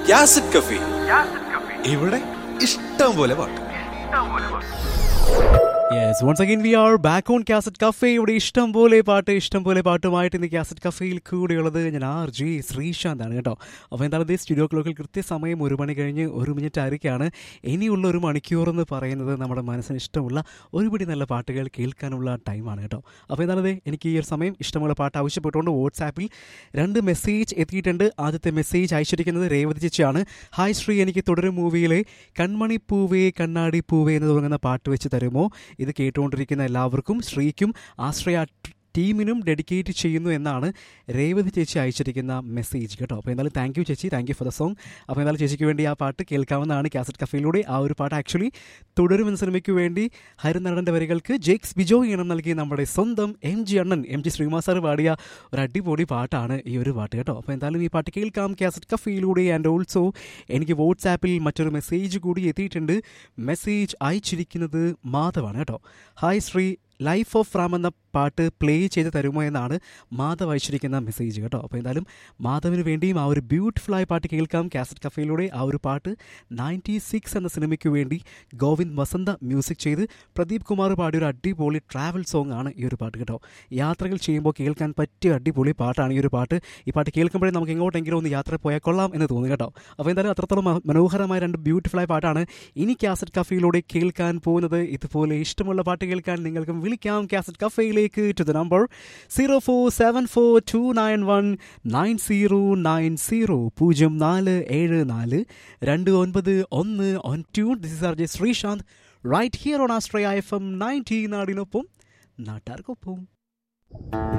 യാസിഡ് കഫി ഇവിടെ ഇഷ്ടം പോലെ പാട്ട് yes once again we are back on cassette cafe ഇവിടെ ഇഷ്ടം പോലെ പാട്ട് ഇഷ്ടം പോലെ പാട്ടുമായിട്ട് ഇന്ന് കാസറ്റ് കഫേയിൽ കൂടെയുള്ളത് ഞാൻ ആർ ജി ശ്രീശാന്ത് ആണ് കേട്ടോ അപ്പോൾ എന്താണ് ഇത് സ്റ്റുഡിയോ ക്ലോക്കിൽ കൃത്യസമയം ഒരു മണി കഴിഞ്ഞ് ഒരു മിനിറ്റ് ആയിരിക്കാണ് ഇനിയുള്ള ഒരു മണിക്കൂർ എന്ന് പറയുന്നത് നമ്മുടെ മനസ്സിന് ഇഷ്ടമുള്ള ഒരുപിടി നല്ല പാട്ടുകൾ കേൾക്കാനുള്ള ടൈമാണ് കേട്ടോ അപ്പോൾ എന്താണ് എനിക്ക് ഈ ഒരു സമയം ഇഷ്ടമുള്ള പാട്ട് ആവശ്യപ്പെട്ടുകൊണ്ട് വാട്സാപ്പിൽ രണ്ട് മെസ്സേജ് എത്തിയിട്ടുണ്ട് ആദ്യത്തെ മെസ്സേജ് അയച്ചിരിക്കുന്നത് രേവതി ചേച്ചിയാണ് ഹായ് ശ്രീ എനിക്ക് തുടരും മൂവിയിലെ കൺമണി പൂവേ കണ്ണാടി പൂവേ എന്ന് തുടങ്ങുന്ന പാട്ട് വെച്ച് തരുമോ ഇത് കേട്ടുകൊണ്ടിരിക്കുന്ന എല്ലാവർക്കും ശ്രീക്കും ആശ്രയ ടീമിനും ഡെഡിക്കേറ്റ് ചെയ്യുന്നു എന്നാണ് രേവതി ചേച്ചി അയച്ചിരിക്കുന്ന മെസ്സേജ് കേട്ടോ അപ്പോൾ എന്തായാലും താങ്ക് യു ചേച്ചി thank you for the song അപ്പോൾ എന്തായാലും ചേച്ചിക്ക് വേണ്ടി ആ പാട്ട് കേൾക്കാവുന്നതാണ് കാസറ്റ് കഫയിലൂടെ ആ ഒരു പാട്ട് ആക്ച്വലി തുടരും എന്ന സിനിമയ്ക്ക് വേണ്ടി ഹരിനടൻ്റെ വരികൾക്ക് ജേക്സ് ബിജോ ഈണം നൽകി നമ്മുടെ സ്വന്തം എം ജി അണ്ണൻ എം ജി ശ്രീമാ സാർ പാടിയ ഒരു അടിപൊളി പാട്ടാണ് ഈ ഒരു പാട്ട് കേട്ടോ അപ്പോൾ എന്തായാലും ഈ പാട്ട് കേൾക്കാം കാസറ്റ് കഫയിലൂടെ ആൻഡ് ഓൾസോ എനിക്ക് വാട്സാപ്പിൽ മറ്റൊരു മെസ്സേജ് കൂടി എത്തിയിട്ടുണ്ട് മെസ്സേജ് അയച്ചിരിക്കുന്നത് മാധവാണ് കേട്ടോ hi Sree life of Ram എന്ന പാട്ട് പ്ലേ ചെയ്ത് തരുമോ എന്നാണ് മാധവ് അയച്ചിരിക്കുന്ന മെസ്സേജ് കേട്ടോ അപ്പോൾ എന്തായാലും മാധവിന് വേണ്ടിയും ആ ഒരു ബ്യൂട്ടിഫുൾ ആയ പാട്ട് കേൾക്കാം കാസറ്റ് കഫയിലൂടെ ആ ഒരു പാട്ട് നയൻറ്റി സിക്സ് എന്ന സിനിമയ്ക്ക് വേണ്ടി ഗോവിന്ദ് വസന്ത മ്യൂസിക് ചെയ്ത് പ്രദീപ് കുമാർ പാടിയ ഒരു അടിപൊളി ട്രാവൽ സോങ് ആണ് ഈ ഒരു പാട്ട് കേട്ടോ യാത്രകൾ ചെയ്യുമ്പോൾ കേൾക്കാൻ പറ്റിയ അടിപൊളി പാട്ടാണ് ഈ ഒരു പാട്ട് ഈ പാട്ട് കേൾക്കുമ്പോഴേ നമുക്ക് എങ്ങോട്ടെങ്കിലും ഒന്ന് യാത്ര പോയാൽ കൊള്ളാം എന്ന് തോന്നി കേട്ടോ അപ്പോൾ എന്തായാലും അത്രത്തോളം മ- മനോഹരമായ രണ്ട് ബ്യൂട്ടിഫുൾ ആയ പാട്ടാണ് ഇനി കാസറ്റ് കഫയിലൂടെ കേൾക്കാൻ പോകുന്നത് ഇതുപോലെ ഇഷ്ടമുള്ള പാട്ട് കേൾക്കാൻ നിങ്ങൾക്കും വിളിക്കാം കാസറ്റ് കഫയിലേക്ക് to the number zero four seven four two nine one nine zero nine zero പൂജ്യം നാല് ഏഴ് നാല് രണ്ട് ഒൻപത് ഒന്ന് on tune this is R J Sreesanth right here on ആസ്ട്രയ എഫ് എം നയൻറ്റി നാടിനൊപ്പം നാട്ടാർക്കൊപ്പം